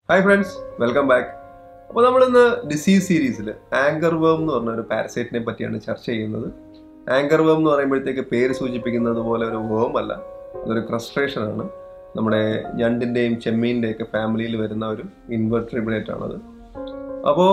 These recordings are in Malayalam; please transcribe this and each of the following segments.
ഹായ് ഫ്രണ്ട്സ് വെൽക്കം ബാക്ക് അപ്പോൾ നമ്മളിന്ന് ഡിസീസ് സീരീസിൽ ആങ്കർ വേം എന്ന് പറഞ്ഞ ഒരു പാരസൈറ്റിനെ പറ്റിയാണ് ചർച്ച ചെയ്യുന്നത് ആങ്കർ വേം എന്ന് പറയുമ്പോഴത്തേക്ക് പേര് സൂചിപ്പിക്കുന്നത് പോലെ ഒരു വേം അല്ല അതൊരു ക്രസ്ട്രേഷൻ ആണ് നമ്മുടെ ഞണ്ടിൻ്റെയും ചെമ്മീൻ്റെയും ഒക്കെ ഫാമിലിയിൽ വരുന്ന ഒരു ഇൻവെർട്രിബിളേറ്റ് ആണത് അപ്പോൾ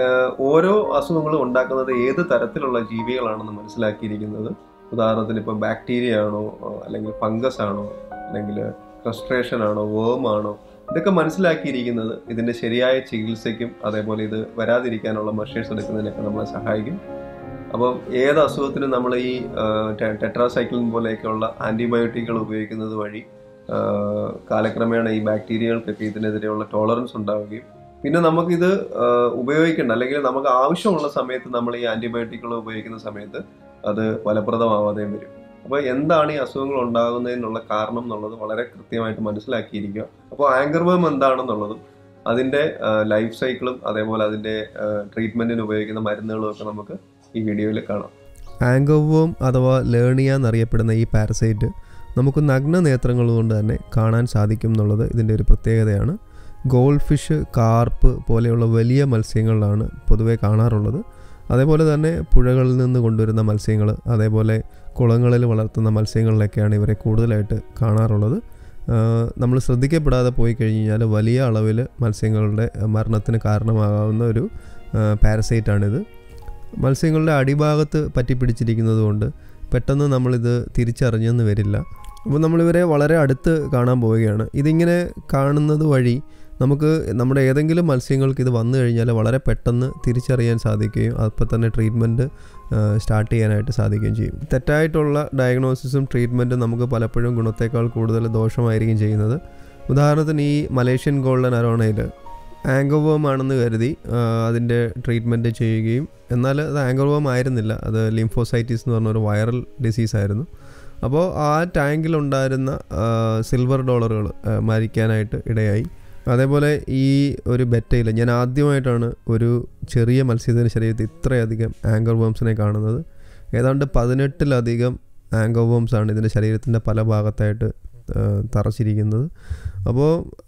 ഓരോ അസുഖങ്ങളും ഉണ്ടാക്കുന്നത് ഏത് തരത്തിലുള്ള ജീവികളാണെന്ന് മനസ്സിലാക്കിയിരിക്കുന്നത് ഉദാഹരണത്തിന് ഇപ്പോൾ ബാക്ടീരിയ ആണോ അല്ലെങ്കിൽ ഫംഗസ് ആണോ അല്ലെങ്കിൽ ക്രസ്ട്രേഷൻ ആണോ വേം ആണോ ഇതൊക്കെ മനസ്സിലാക്കിയിരിക്കുന്നത് ഇതിന്റെ ശരിയായ ചികിത്സയ്ക്കും അതേപോലെ ഇത് വരാതിരിക്കാനുള്ള മെഷേഴ്സ് എടുക്കുന്നതിനൊക്കെ നമ്മളെ സഹായിക്കും അപ്പം ഏത് അസുഖത്തിനും നമ്മൾ ഈ ടെട്രാസൈക്ലിൻ പോലെയൊക്കെയുള്ള ആന്റിബയോട്ടിക്കുകൾ ഉപയോഗിക്കുന്നത് വഴി ആ, കാലക്രമേണ ഈ ബാക്ടീരിയകൾക്കൊക്കെ ഇതിനെതിരെയുള്ള ടോളറൻസ് ഉണ്ടാവുകയും പിന്നെ നമുക്കിത് ആ, ഉപയോഗിക്കേണ്ട അല്ലെങ്കിൽ നമുക്ക് ആവശ്യമുള്ള സമയത്ത് നമ്മൾ ഈ ആന്റിബയോട്ടിക്കുകൾ ഉപയോഗിക്കുന്ന സമയത്ത് അത് ഫലപ്രദമാവാതെയും വരും അപ്പോൾ എന്താണ് ഈ അസുഖങ്ങൾ ഉണ്ടാകുന്നതിനുള്ള കാരണം എന്നുള്ളത് വളരെ കൃത്യമായിട്ട് മനസ്സിലാക്കിയിരിക്കുക അപ്പോൾ ആങ്കർ വേം എന്താണെന്നുള്ളതും അതിൻ്റെ ലൈഫ് സൈക്കിളും അതേപോലെ അതിൻ്റെ ട്രീറ്റ്മെൻറ്റിന് ഉപയോഗിക്കുന്ന മരുന്നുകളും ഒക്കെ നമുക്ക് ഈ വീഡിയോയിൽ കാണാം ആങ്കോവോം അഥവാ ലേണിയ എന്നറിയപ്പെടുന്ന ഈ പാരസൈറ്റ് നമുക്ക് നഗ്ന നേത്രങ്ങൾ കൊണ്ട് തന്നെ കാണാൻ സാധിക്കും എന്നുള്ളത് ഇതിൻ്റെ ഒരു പ്രത്യേകതയാണ് ഗോൾഡ് ഫിഷ് കാർപ്പ് പോലെയുള്ള വലിയ മത്സ്യങ്ങളിലാണ് പൊതുവേ കാണാറുള്ളത് അതേപോലെ തന്നെ പുഴകളിൽ നിന്ന് കൊണ്ടുവരുന്ന മത്സ്യങ്ങൾ അതേപോലെ കുളങ്ങളിൽ വളർത്തുന്ന മത്സ്യങ്ങളിലൊക്കെയാണ് ഇവരെ കൂടുതലായിട്ട് കാണാറുള്ളത് നമ്മൾ ശ്രദ്ധിക്കപ്പെടാതെ പോയി കഴിഞ്ഞ് കഴിഞ്ഞാൽ വലിയ അളവിൽ മത്സ്യങ്ങളുടെ മരണത്തിന് കാരണമാകാവുന്ന ഒരു പാരസൈറ്റാണിത് മത്സ്യങ്ങളുടെ അടിഭാഗത്ത് പറ്റിപ്പിടിച്ചിരിക്കുന്നത് കൊണ്ട് പെട്ടെന്ന് നമ്മളിത് തിരിച്ചറിഞ്ഞെന്ന് വരില്ല അപ്പോൾ നമ്മളിവരെ വളരെ അടുത്ത് കാണാൻ പോവുകയാണ് ഇതിങ്ങനെ കാണുന്നത് വഴി നമുക്ക് നമ്മുടെ ഏതെങ്കിലും മത്സ്യങ്ങൾക്ക് ഇത് വന്നു കഴിഞ്ഞാൽ വളരെ പെട്ടെന്ന് തിരിച്ചറിയാൻ സാധിക്കുകയും അപ്പോൾ തന്നെ ട്രീറ്റ്മെൻറ്റ് സ്റ്റാർട്ട് ചെയ്യാനായിട്ട് സാധിക്കുകയും ചെയ്യും തെറ്റായിട്ടുള്ള ഡയഗ്നോസിസും ട്രീറ്റ്മെൻറ്റും നമുക്ക് പലപ്പോഴും ഗുണത്തേക്കാൾ കൂടുതൽ ദോഷമായിരിക്കും ചെയ്യുന്നത് ഉദാഹരണത്തിന് ഈ മലേഷ്യൻ ഗോൾഡൻ അരോണയിൽ ആങ്കോവോം ആണെന്ന് കരുതി ആ, അതിൻ്റെ ട്രീറ്റ്മെൻറ്റ് ചെയ്യുകയും എന്നാൽ അത് ആങ്കോവോം ആയിരുന്നില്ല അത് ലിംഫോസൈറ്റിസ് എന്ന് പറഞ്ഞ ഒരു വൈറൽ ഡിസീസ് ആയിരുന്നു അപ്പോൾ ആ ടാങ്കിലുണ്ടായിരുന്ന സിൽവർ ഡോളറുകൾ മരിക്കാനായിട്ട് ഇടയായി അതേപോലെ ഈ ഒരു ബെറ്റയിൽ ഞാൻ ആദ്യമായിട്ടാണ് ഒരു ചെറിയ മത്സ്യത്തിന് ശരീരത്തിൽ ഇത്രയധികം ആങ്കർ വേംസിനെ കാണുന്നത് ഏതാണ്ട് പതിനെട്ടിലധികം ആങ്കർ വേംസ് ആണ് ഇതിൻ്റെ ശരീരത്തിൻ്റെ പല ഭാഗത്തായിട്ട് ആ, തറച്ചിരിക്കുന്നത് അപ്പോൾ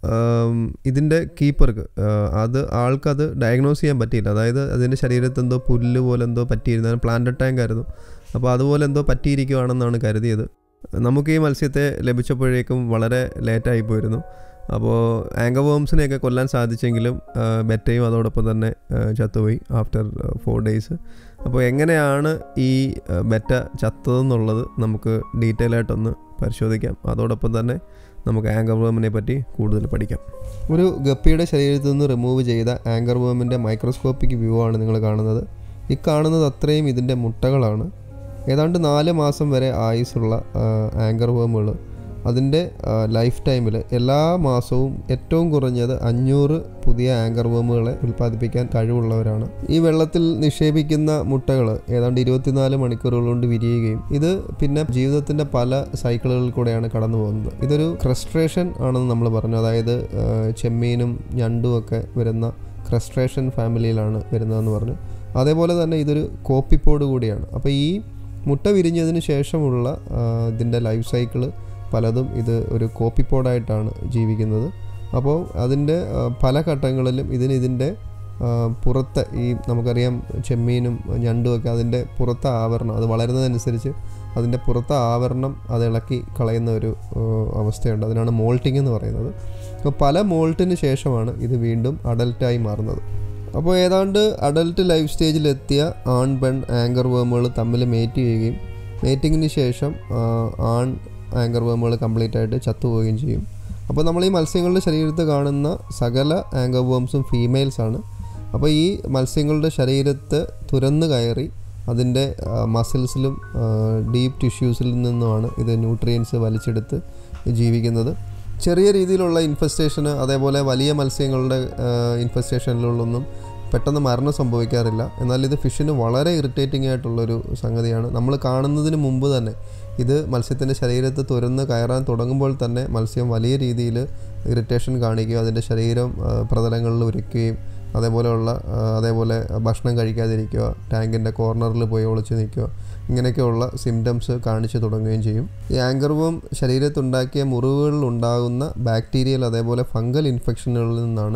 ഇതിൻ്റെ കീപ്പർക്ക് അത് ആൾക്കത് ഡയഗ്നോസ് ചെയ്യാൻ പറ്റിയില്ല അതായത് അതിൻ്റെ ശരീരത്ത് എന്തോ പുല്ല് പോലെ എന്തോ പറ്റിയിരുന്നു പ്ലാന്റ് ടാങ്ക് ആയിരുന്നു അപ്പോൾ അതുപോലെ എന്തോ പറ്റിയിരിക്കുവാണെന്നാണ് കരുതിയത് നമുക്ക് ഈ മത്സ്യത്തെ ലഭിച്ചപ്പോഴേക്കും വളരെ ലേറ്റായി പോയിരുന്നു അപ്പോൾ ആങ്കവോംസിനെയൊക്കെ കൊല്ലാൻ സാധിച്ചെങ്കിലും ആ, ബെറ്റയും അതോടൊപ്പം തന്നെ ആ, ചത്തുപോയി ആഫ്റ്റർ ഫോർ ഡേയ്സ് അപ്പോൾ എങ്ങനെയാണ് ഈ ആ, ബെറ്റ ചത്തതെന്നുള്ളത് നമുക്ക് ഡീറ്റെയിൽ ആയിട്ടൊന്ന് പരിശോധിക്കാം അതോടൊപ്പം തന്നെ നമുക്ക് ആങ്കർ വേമിനെ പറ്റി കൂടുതൽ പഠിക്കാം ഒരു ഗപ്പിയുടെ ശരീരത്തിൽ നിന്ന് റിമൂവ് ചെയ്ത ആങ്കർ വേമിൻ്റെ മൈക്രോസ്കോപ്പിക് വ്യൂ ആണ് നിങ്ങൾ കാണുന്നത് ഈ കാണുന്നത് അത്രയും ഇതിൻ്റെ മുട്ടകളാണ് ഏതാണ്ട് നാല് മാസം വരെ ആയുസുള്ള ആങ്കർ വേമുകൾ അതിൻ്റെ ലൈഫ് ടൈമിൽ എല്ലാ മാസവും ഏറ്റവും കുറഞ്ഞത് അഞ്ഞൂറ് പുതിയ ആങ്കർ വേമുകളെ ഉൽപ്പാദിപ്പിക്കാൻ കഴിവുള്ളവരാണ് ഈ വെള്ളത്തിൽ നിക്ഷേപിക്കുന്ന മുട്ടകൾ ഏതാണ്ട് ഇരുപത്തിനാല് മണിക്കൂറുകൾ കൊണ്ട് വിരിയുകയും ഇത് പിന്നെ ജീവിതത്തിൻ്റെ പല സൈക്കിളുകളിൽ കൂടെയാണ് കടന്നു പോകുന്നത് ഇതൊരു ക്രസ്ട്രേഷൻ ആണെന്ന് നമ്മൾ പറഞ്ഞു അതായത് ആ, ചെമ്മീനും ഞണ്ടും ഒക്കെ വരുന്ന ക്രസ്ട്രേഷൻ ഫാമിലിയിലാണ് വരുന്നതെന്ന് പറഞ്ഞു അതേപോലെ തന്നെ ഇതൊരു കോപ്പിപ്പോട് കൂടിയാണ് അപ്പോൾ ഈ മുട്ട വിരിഞ്ഞതിന് ശേഷമുള്ള ആ, ഇതിൻ്റെ ലൈഫ് സൈക്കിള് പലതും ഇത് ഒരു കോപ്പിപ്പോടായിട്ടാണ് ജീവിക്കുന്നത് അപ്പോൾ അതിൻ്റെ ആ, പല ഘട്ടങ്ങളിലും ഇതിന് ഇതിൻ്റെ ആ, പുറത്തെ ഈ നമുക്കറിയാം ചെമ്മീനും ഞണ്ടും ഒക്കെ അതിൻ്റെ പുറത്തെ ആവരണം അത് വളരുന്നതനുസരിച്ച് അതിൻ്റെ പുറത്തെ ആവരണം അത് ഇളക്കി കളയുന്ന ഒരു ആ, അവസ്ഥയുണ്ട് അതിനാണ് മോൾട്ടിംഗ് എന്ന് പറയുന്നത് അപ്പോൾ പല മോൾട്ടിന് ശേഷമാണ് ഇത് വീണ്ടും അഡൽട്ടായി മാറുന്നത് അപ്പോൾ ഏതാണ്ട് അഡൽട്ട് ലൈഫ് സ്റ്റേജിലെത്തിയ ആൺ പെൺ ആങ്കർ വേമുകൾ തമ്മിൽ മേറ്റ് ചെയ്യുകയും മേറ്റിങ്ങിന് ശേഷം ആ, ആൺ ആങ്കർ വേമുകൾ കംപ്ലീറ്റ് ആയിട്ട് ചത്തുപോവുകയും ചെയ്യും അപ്പോൾ നമ്മൾ ഈ മത്സ്യങ്ങളുടെ ശരീരത്ത് കാണുന്ന സകല ആങ്കർ വേംസും ഫീമെയിൽസ് ആണ് അപ്പോൾ ഈ മത്സ്യങ്ങളുടെ ശരീരത്ത് തുരന്ന് കയറി അതിൻ്റെ മസിൽസിലും ഡീപ്പ് ടിഷ്യൂസിൽ നിന്നുമാണ് ഇത് ന്യൂട്രിയൻസ് വലിച്ചെടുത്ത് ജീവിക്കുന്നത് ചെറിയ രീതിയിലുള്ള ഇൻഫെസ്റ്റേഷന് അതേപോലെ വലിയ മത്സ്യങ്ങളുടെ ഇൻഫെസ്റ്റേഷനിലൊന്നും പെട്ടെന്ന് മരണം സംഭവിക്കാറില്ല എന്നാൽ ഇത് ഫിഷിന് വളരെ ഇറിറ്റേറ്റിംഗ് ആയിട്ടുള്ളൊരു സംഗതിയാണ് നമ്മൾ കാണുന്നതിന് മുമ്പ് തന്നെ ഇത് മത്സ്യത്തിൻ്റെ ശരീരത്ത് തുരന്ന് കയറാൻ തുടങ്ങുമ്പോൾ തന്നെ മത്സ്യം വലിയ രീതിയിൽ ഇറിറ്റേഷൻ കാണിക്കുകയും അതിൻ്റെ ശരീരം ആ, പ്രതലങ്ങളിൽ ഉരയ്ക്കുകയും അതേപോലെയുള്ള ആ, അതേപോലെ ഭക്ഷണം കഴിക്കാതിരിക്കുക ടാങ്കിൻ്റെ കോർണറിൽ പോയി ഒളിച്ച് നിൽക്കുക ഇങ്ങനെയൊക്കെയുള്ള സിംറ്റംസ് കാണിച്ചു തുടങ്ങുകയും ചെയ്യും ഈ ആങ്കർവം ശരീരത്തുണ്ടാക്കിയ മുറിവുകളിൽ ഉണ്ടാകുന്ന ബാക്ടീരിയൽ അതേപോലെ ഫംഗൽ ഇൻഫെക്ഷനുകളിൽ നിന്നാണ്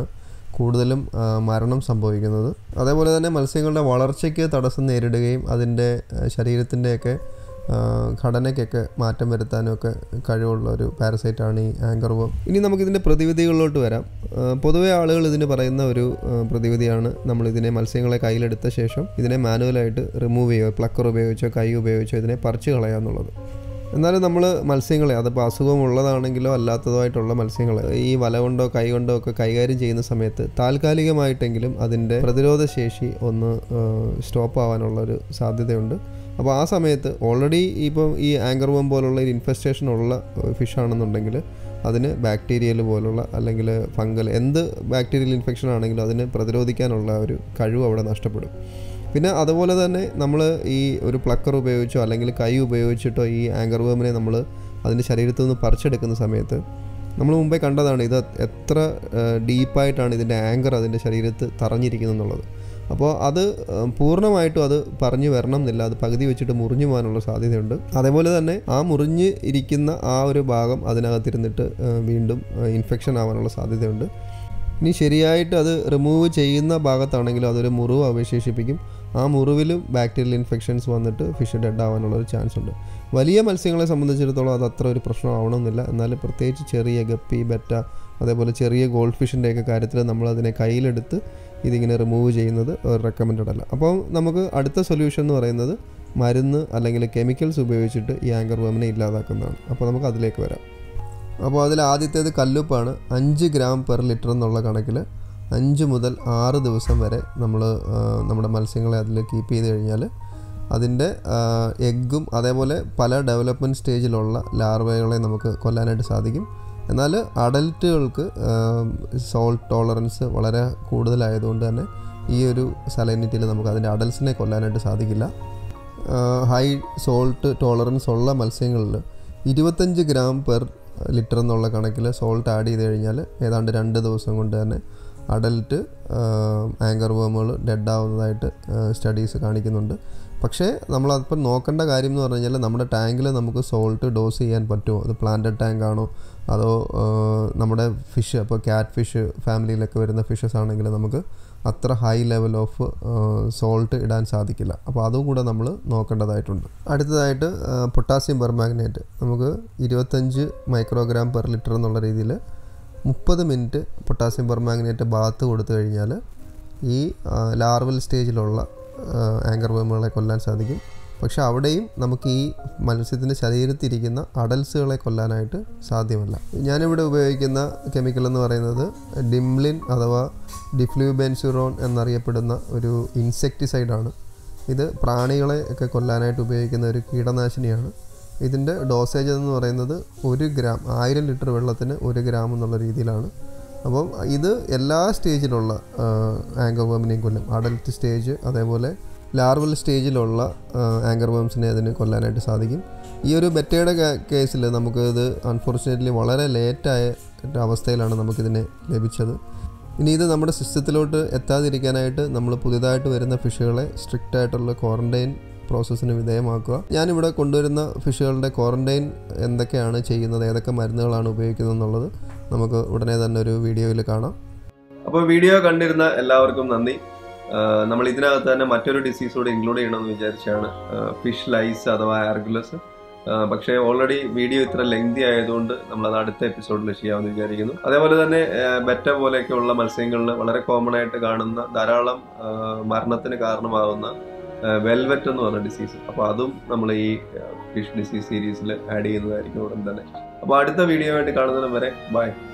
കൂടുതലും ആ, മരണം സംഭവിക്കുന്നത് അതേപോലെ തന്നെ മത്സ്യങ്ങളുടെ വളർച്ചയ്ക്ക് തടസ്സം നേരിടുകയും അതിൻ്റെ ശരീരത്തിൻ്റെയൊക്കെ ഘടനയ്ക്കൊക്കെ മാറ്റം വരുത്താനും ഒക്കെ കഴിവുള്ള ഒരു പാരസൈറ്റാണ് ഈ ആങ്കർ വോം ഇനി നമുക്കിതിൻ്റെ പ്രതിവിധികളിലോട്ട് വരാം ആ, പൊതുവെ ആളുകൾ ഇതിന് പറയുന്ന ഒരു ആ, പ്രതിവിധിയാണ് നമ്മൾ ഇതിനെ മത്സ്യങ്ങളെ കയ്യിലെടുത്ത ശേഷം ഇതിനെ മാനുവലായിട്ട് റിമൂവ് ചെയ്യുക പ്ലക്കർ ഉപയോഗിച്ചോ കൈ ഉപയോഗിച്ചോ ഇതിനെ പറിച്ചു കളയുക എന്നുള്ളത് എന്നാലും നമ്മൾ മത്സ്യങ്ങളെ അതിപ്പോൾ അസുഖമുള്ളതാണെങ്കിലോ അല്ലാത്തതോ ആയിട്ടുള്ള മത്സ്യങ്ങളെ ഈ വല കൊണ്ടോ കൈ കൊണ്ടോ ഒക്കെ കൈകാര്യം ചെയ്യുന്ന സമയത്ത് താൽക്കാലികമായിട്ടെങ്കിലും അതിൻ്റെ പ്രതിരോധ ശേഷി ഒന്ന് സ്റ്റോപ്പ് ആവാനുള്ള ഒരു സാധ്യതയുണ്ട് അപ്പോൾ ആ സമയത്ത് ഓൾറെഡി ഇപ്പം ഈ ആങ്കർ വം പോലുള്ള ഒരു ഇൻഫെസ്റ്റേഷൻ ഉള്ള ഫിഷ് ആണെന്നുണ്ടെങ്കിൽ അതിന് ബാക്ടീരിയൽ പോലുള്ള അല്ലെങ്കിൽ ഫംഗൽ എന്ത് ബാക്ടീരിയൽ ഇൻഫെക്ഷൻ ആണെങ്കിലും അതിനെ പ്രതിരോധിക്കാനുള്ള ഒരു കഴിവ് അവിടെ നഷ്ടപ്പെടും പിന്നെ അതുപോലെ തന്നെ നമ്മൾ ഈ ഒരു പ്ലക്കർ ഉപയോഗിച്ചോ അല്ലെങ്കിൽ കൈ ഉപയോഗിച്ചിട്ടോ ഈ ആങ്കർ വേമിനെ നമ്മൾ അതിൻ്റെ ശരീരത്തിൽ നിന്ന് പറിച്ചെടുക്കുന്ന സമയത്ത് നമ്മൾ മുമ്പേ കണ്ടതാണ് ഇത് എത്ര ഡീപ്പായിട്ടാണ് ഇതിൻ്റെ ആങ്കർ അതിൻ്റെ ശരീരത്ത് തറഞ്ഞിരിക്കുന്നത് എന്നുള്ളത് അപ്പോൾ അത് ആ, പൂർണ്ണമായിട്ടും അത് പറഞ്ഞു വരണം എന്നില്ല അത് പകുതി വെച്ചിട്ട് മുറിഞ്ഞു പോകാനുള്ള സാധ്യതയുണ്ട് അതേപോലെ തന്നെ ആ മുറിഞ്ഞ് ഇരിക്കുന്ന ആ ഒരു ഭാഗം അതിനകത്തിരുന്നിട്ട് ആ, വീണ്ടും ഇൻഫെക്ഷൻ ആവാനുള്ള സാധ്യതയുണ്ട് ഇനി ശരിയായിട്ട് അത് റിമൂവ് ചെയ്യുന്ന ഭാഗത്താണെങ്കിലും അതൊരു മുറിവ് അവശേഷിപ്പിക്കും ആ മുറിവിലും ബാക്ടീരിയൽ ഇൻഫെക്ഷൻസ് വന്നിട്ട് ഫിഷ് ഡെഡ് ആവാനുള്ള ഒരു ചാൻസ് ഉണ്ട് വലിയ മത്സ്യങ്ങളെ സംബന്ധിച്ചിടത്തോളം അത് അത്ര ഒരു പ്രശ്നമാവണമെന്നില്ല എന്നാൽ പ്രത്യേകിച്ച് ചെറിയ ഗപ്പി ബെറ്റ അതേപോലെ ചെറിയ ഗോൾഡ് ഫിഷിൻ്റെയൊക്കെ കാര്യത്തിൽ നമ്മൾ അതിനെ കയ്യിലെടുത്ത് ഇതിങ്ങനെ റിമൂവ് ചെയ്യുന്നത് റെക്കമെൻഡഡ് അല്ല അപ്പോൾ നമുക്ക് അടുത്ത സൊല്യൂഷൻ എന്ന് പറയുന്നത് മരുന്ന് അല്ലെങ്കിൽ കെമിക്കൽസ് ഉപയോഗിച്ചിട്ട് ഈ ആങ്കർ വേമിനെ ഇല്ലാതാക്കുന്നതാണ് അപ്പോൾ നമുക്ക് അതിലേക്ക് വരാം അപ്പോൾ അതിൽ ആദ്യത്തേത് കല്ലുപ്പാണ് അഞ്ച് ഗ്രാം പെർ ലിറ്റർ എന്നുള്ള കണക്കിൽ അഞ്ച് മുതൽ ആറ് ദിവസം വരെ നമ്മൾ നമ്മുടെ മത്സ്യങ്ങളെ അതിൽ കീപ്പ് ചെയ്ത് കഴിഞ്ഞാൽ അതിൻ്റെ എഗ്ഗും അതേപോലെ പല ഡെവലപ്മെൻറ്റ് സ്റ്റേജിലുള്ള ലാർവകളെ നമുക്ക് കൊല്ലാനായിട്ട് സാധിക്കും എന്നാൽ അഡൽട്ടുകൾക്ക് സോൾട്ട് ടോളറൻസ് വളരെ കൂടുതലായതുകൊണ്ട് തന്നെ ഈ ഒരു സലൈനിറ്റിയിൽ നമുക്ക് അതിൻ്റെ അഡൽസിനെ കൊല്ലാനായിട്ട് സാധിക്കില്ല ഹൈ സോൾട്ട് ടോളറൻസ് ഉള്ള മത്സ്യങ്ങളിൽ ഇരുപത്തഞ്ച് ഗ്രാം പെർ ലിറ്റർ എന്നുള്ള കണക്കിൽ സോൾട്ട് ആഡ് ചെയ്ത് കഴിഞ്ഞാൽ ഏതാണ്ട് രണ്ട് ദിവസം കൊണ്ട് തന്നെ അഡൽട്ട് ആങ്കർ വേമുകൾ ഡെഡ് ആവുന്നതായിട്ട് സ്റ്റഡീസ് കാണിക്കുന്നുണ്ട് പക്ഷേ നമ്മളതിപ്പം നോക്കേണ്ട കാര്യം എന്ന് പറഞ്ഞു കഴിഞ്ഞാൽ നമ്മുടെ ടാങ്കിൽ നമുക്ക് സോൾട്ട് ഡോസ് ചെയ്യാൻ പറ്റുമോ അത് പ്ലാന്റഡ് ടാങ്ക് ആണോ അതോ ആ, നമ്മുടെ ഫിഷ് അപ്പോൾ ക്യാറ്റ് ഫിഷ് ഫാമിലിയിലൊക്കെ വരുന്ന ഫിഷസ് ആണെങ്കിൽ നമുക്ക് അത്ര ഹൈ ലെവൽ ഓഫ് സോൾട്ട് ഇടാൻ സാധിക്കില്ല അപ്പോൾ അതും കൂടെ നമ്മൾ നോക്കേണ്ടതായിട്ടുണ്ട് അടുത്തതായിട്ട് പൊട്ടാസ്യം പെർമാഗ്നേറ്റ് നമുക്ക് ഇരുപത്തഞ്ച് മൈക്രോഗ്രാം പെർ ലിറ്റർ എന്നുള്ള രീതിയിൽ മുപ്പത് മിനിറ്റ് പൊട്ടാസ്യം പെർമാഗ്നേറ്റ് ബാത്ത് കൊടുത്തു കഴിഞ്ഞാൽ ഈ ലാർവൽ സ്റ്റേജിലുള്ള ആങ്കർ വേമുകളെ കൊല്ലാൻ സാധിക്കും പക്ഷെ അവിടെയും നമുക്ക് ഈ മത്സ്യത്തിൻ്റെ ശരീരത്തിരിക്കുന്ന അഡൽസുകളെ കൊല്ലാനായിട്ട് സാധ്യമല്ല ഞാനിവിടെ ഉപയോഗിക്കുന്ന കെമിക്കൽ എന്ന് പറയുന്നത് ഡിംലിൻ അഥവാ ഡിഫ്ലൂബെൻസുറോൺ എന്നറിയപ്പെടുന്ന ഒരു ഇൻസെക്ടിസൈഡാണ് ഇത് പ്രാണികളെ ഒക്കെ കൊല്ലാനായിട്ട് ഉപയോഗിക്കുന്ന ഒരു കീടനാശിനിയാണ് ഇതിൻ്റെ ഡോസേജ് എന്ന് പറയുന്നത് ഒരു ഗ്രാം ആയിരം ലിറ്റർ വെള്ളത്തിന് ഒരു ഗ്രാം എന്നുള്ള രീതിയിലാണ് അപ്പം ഇത് എല്ലാ സ്റ്റേജിലുള്ള ആങ്കർ വേമിനെയും കൊല്ലും അഡൽട്ട് സ്റ്റേജ് അതേപോലെ ലാർവൽ സ്റ്റേജിലുള്ള ആങ്കർ വേംസിനെ അതിന് കൊല്ലാനായിട്ട് സാധിക്കും ഈ ഒരു ബെറ്റയുടെ കേസിൽ നമുക്ക് ഇത് അൺഫോർച്ചുനേറ്റ്ലി വളരെ ലേറ്റായ അവസ്ഥയിലാണ് നമുക്കിതിനെ ലഭിച്ചത് ഇനി ഇത് നമ്മുടെ സിസ്റ്റത്തിലോട്ട് എത്താതിരിക്കാനായിട്ട് നമ്മൾ പുതിയതായിട്ട് വരുന്ന ഫിഷുകളെ സ്ട്രിക്റ്റ് ആയിട്ടുള്ള ക്വാറന്റൈൻ പ്രോസസ്സിന് വിധേയമാക്കുക ഞാനിവിടെ കൊണ്ടുവരുന്ന ഫിഷുകളുടെ ക്വാറന്റൈൻ എന്തൊക്കെയാണ് ചെയ്യുന്നത് ഏതൊക്കെ മരുന്നുകളാണ് ഉപയോഗിക്കുന്നത് എന്നുള്ളത് നമുക്ക് ഉടനെ തന്നെ ഒരു വീഡിയോയിൽ കാണാം അപ്പോൾ വീഡിയോ കണ്ടിരുന്ന എല്ലാവർക്കും നന്ദി ആഹ് നമ്മൾ ഇതിനകത്ത് തന്നെ മറ്റൊരു ഡിസീസ് കൂടെ ഇൻക്ലൂഡ് ചെയ്യണമെന്ന് വിചാരിച്ചാണ് ഫിഷ് ലൈസ് അഥവാ ആർഗുലസ് പക്ഷേ ഓൾറെഡി വീഡിയോ ഇത്ര ലെങ്തി ആയതുകൊണ്ട് നമ്മൾ അത് അടുത്ത എപ്പിസോഡിൽ ചെയ്യാമെന്ന് വിചാരിക്കുന്നു അതേപോലെ തന്നെ ആഹ് ബെറ്റ പോലെയൊക്കെയുള്ള മത്സ്യങ്ങളിൽ വളരെ കോമൺ ആയിട്ട് കാണുന്ന ധാരാളം ആഹ് മരണത്തിന് കാരണമാകുന്ന വെൽവെറ്റ് എന്ന് പറഞ്ഞ ഡിസീസ് അപ്പോൾ അതും നമ്മൾ ഈ ഫിഷ് ഡിസീസ് സീരീസിൽ ആഡ് ചെയ്യുന്നതായിരിക്കും ഉടൻ തന്നെ അപ്പോൾ അടുത്ത വീഡിയോ ആയിട്ട് കാണുന്നതിന് വരെ ബൈ